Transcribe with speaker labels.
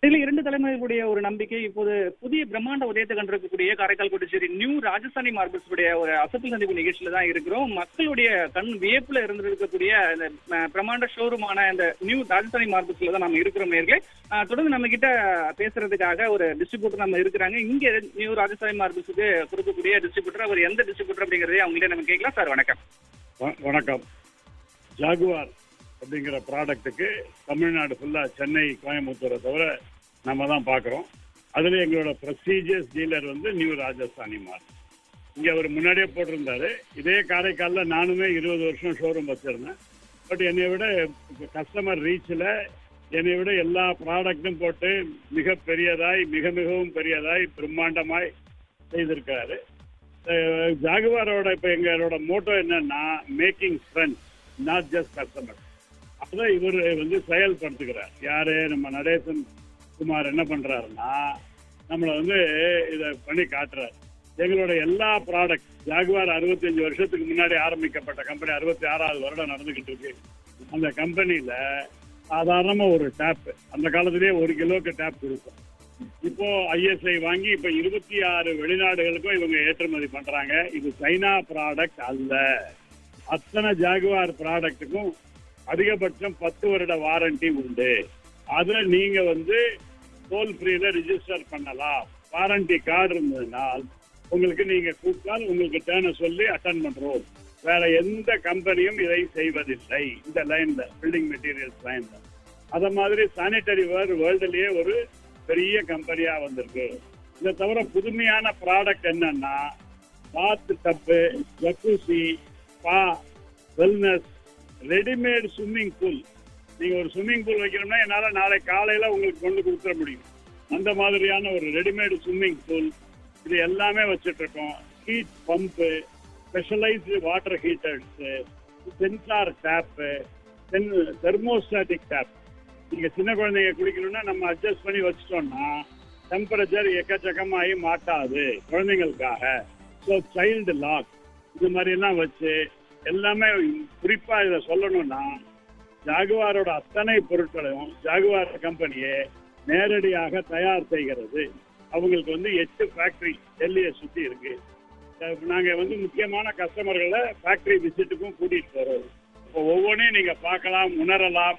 Speaker 1: இதுல இரண்டு தலைமுறைகளுடைய ஒரு நம்பிக்கை இப்போது புதிய பிரம்மாண்ட உதயத்தை கண்டிருக்கக்கூடிய காரைக்கால் கொட்டுச்சேரி நியூ ராஜஸ்தானி மார்பிள்ஸ் உடைய ஒரு அசப்பில் சந்திப்பு நிகழ்ச்சியில தான் இருக்கிறோம் மக்களுடைய கண் வியப்புல இருந்திருக்கக்கூடிய இந்த அஹ், பிரம்மாண்ட ஷோரூமான இந்த நியூ ராஜஸ்தானி மார்பிள்ஸ்ல தான் நம்ம இருக்கிறோம் நேர்களே அஹ், தொடர்ந்து நம்ம கிட்ட பேசுறதுக்காக ஒரு டிஸ்ட்ரிபியூட்டர் நம்ம இருக்கிறாங்க இங்க நியூ ராஜஸ்தானி மார்பிள்ஸுக்கு கொடுக்கக்கூடிய டிஸ்ட்ரிபியூட்டர் அவர் எந்த டிஸ்ட்ரிபியூட்டர் அப்படிங்கறதே அவங்கள்ட்ட நம்ம கேட்கலாம் சார் வணக்கம்
Speaker 2: வ- வணக்கம் ஜாகுவார் அப்படிங்கிற ப்ராடக்ட்டுக்கு தமிழ்நாடு ஃபுல்லாக சென்னை கோயம்புத்தூரை தவிர நம்ம தான் பார்க்குறோம் அதில் எங்களோட ப்ரெஸ்டீஜியஸ் டீலர் வந்து நியூ ராஜஸ்தானி மார்க் இங்கே அவர் முன்னாடியே போட்டிருந்தாரு இதே காரைக்காலில் நானுமே இருபது வருஷம் ஷோரூம் வச்சுருந்தேன் பட் என்னை விட கஸ்டமர் ரீச்சில் என்னை விட எல்லா ப்ராடக்ட்டும் போட்டு மிக பெரியதாய் மிக மிகவும் பெரியதாய் பிரம்மாண்டமாய் செய்திருக்காரு அஹ் ஜாகுவாரோட இப்போ எங்களோட மோட்டோ என்னன்னா making friends not just customer அதை இவர் வந்து செயல்படுத்துகிறார் யாரு நம்ம நடேசன் குமார் என்ன பண்றாருன்னா நம்மளை வந்து இதை பண்ணி காட்டுறாரு எங்களோட எல்லா ப்ராடக்ட் ஜாகுவார் அறுபத்தஞ்சு வருஷத்துக்கு முன்னாடி ஆரம்பிக்கப்பட்ட கம்பெனி அறுபத்தி ஆறாவது வருடம் நடந்துகிட்டு இருக்கு அந்த கம்பெனியில சாதாரணமா ஒரு டேப் அந்த காலத்திலேயே ஒரு கிலோக்கு டேப் கொடுக்கும் இப்போ ஐஎஸ்ஐ வாங்கி இப்ப இருபத்தி ஆறு வெளிநாடுகளுக்கும் இவங்க ஏற்றுமதி பண்றாங்க இது சைனா ப்ராடக்ட் அல்ல அத்தனை ஜாகுவார் ப்ராடக்ட்டுக்கும் அதிகபட்சம் பத்து வருட வாரண்டி உண்டு அதை நீங்க வந்து டோல் ஃப்ரீல ரிஜிஸ்டர் பண்ணலாம் வாரண்டி கார்டு இருந்ததுனால் உங்களுக்கு நீங்க கூப்பிட்டால் உங்களுக்கு டேர்னை சொல்லி அட்டன் பண்றோம் வேற எந்த கம்பெனியும் இதை செய்வதில்லை இந்த லைன்ல பில்டிங் மெட்டீரியல்ஸ் லைன்ல அத மாதிரி சானிட்டரி வேர் வேர்ல்டுலயே ஒரு பெரிய கம்பெனியா வந்திருக்கு இதை தவிர புதுமையான ப்ராடக்ட் என்னன்னா bath tub jacuzzi spa wellness readymade swimming pool நீங்க ஒரு ஸ்விம்மிங் பூல் வைக்கணும்னா என்னால நாளை காலையில உங்களுக்கு கொண்டு கொடுத்துட முடியும் அந்த மாதிரியான ஒரு ரெடிமேட் ஸ்விம்மிங் பூல் இது எல்லாமே வச்சுட்டு இருக்கோம் heat pump specialised water heaters sensor tap thermostatic tap நீங்க சின்ன குழந்தைங்க குளிக்கணும்னா நம்ம அட்ஜஸ்ட் பண்ணி வச்சிட்டோம்னா டெம்பரேச்சர் எக்கச்சக்கமாகி மாட்டாது குழந்தைங்களுக்காக ஸோ சைல்டு லாக் இது மாதிரி எல்லாம் வச்சு எல்லாமே குறிப்பா இதை சொல்லணும்னா ஜாகுவாரோட அத்தனை பொருட்களையும் ஜாகுவார் கம்பெனியே நேரடியாக தயார் செய்கிறது அவங்களுக்கு வந்து எட்டு ஃபேக்டரி டெல்லியை சுத்தி இருக்கு அஹ் நாங்க வந்து முக்கியமான கஸ்டமர்களை ஃபேக்டரி விசிட்டுக்கும் கூட்டிட்டு போறோம் இப்போ ஒவ்வொன்றையும் நீங்க பார்க்கலாம் உணரலாம்